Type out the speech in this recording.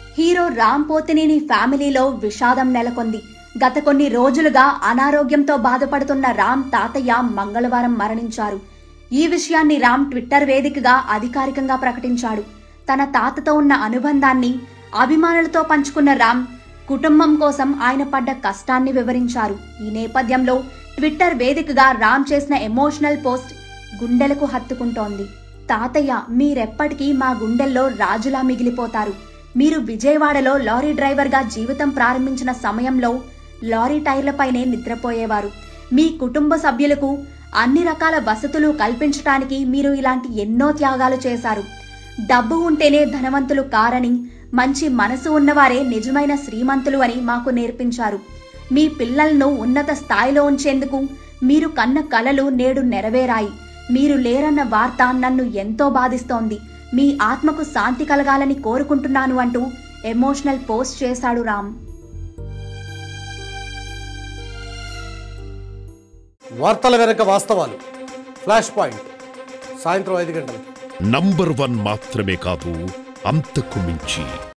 hero Ram Pothineni ఫ్యామిలీలో విషాదం నెలకొంది గత కొన్ని రోజులుగా అనారోగ్యంతో బాధపడుతున్న రామ్ తాతయ్య మంగళవారం మరణించారు ఈ విషయాన్ని రామ్ ట్విట్టర్ వేదికగా అధికారికంగా ప్రకటించాడు తన తాతతో ఉన్న అనుబంధాన్ని అభిమానులతో పంచుకున్న రామ్ కుటుంబం కోసం ఆయన పడ్డ కష్టాన్ని వివరించారు ఈ నేపథ్యంలో ట్విట్టర్ వేదికగా రామ్ చేసిన ఎమోషనల్ పోస్ట్ గుండెలకు హత్తుకుంటోంది తాతయ్య మీరెప్పటికీ మా గుండెల్లో రాజులా మిగిలిపోతారు మీరు విజయవాడలో లారీ డ్రైవర్గా జీవితం ప్రారంభించిన సమయంలో లారీ టైర్లపైనే నిద్రపోయేవారు మీ కుటుంబ సభ్యులకు అన్ని రకాల వసతులు కల్పించడానికి మీరు ఇలాంటి ఎన్నో త్యాగాలు చేశారు డబ్బు ఉంటేనే ధనవంతులు కారని మంచి మనసు ఉన్నవారే నిజమైన శ్రీమంతులు అని మాకు నేర్పించారు మీ పిల్లలను ఉన్నత స్థాయిలో ఉంచేందుకు మీరు కన్న కలలు నేడు నెరవేరాయి మీరు లేరన్న వార్త నన్ను ఎంతో బాధిస్తోంది మీ ఆత్మకు శాంతి కలగాలని కోరుకుంటున్నాను అంటూ ఎమోషనల్ పోస్ట్ చేశాడు రామ్ వార్తల వెనక వాస్తవాలు ఫ్లాష్ పాయింట్ సాయంత్రం ఐదు గంటలకు నంబర్ వన్ మాత్రమే కాదు అంతకు మించి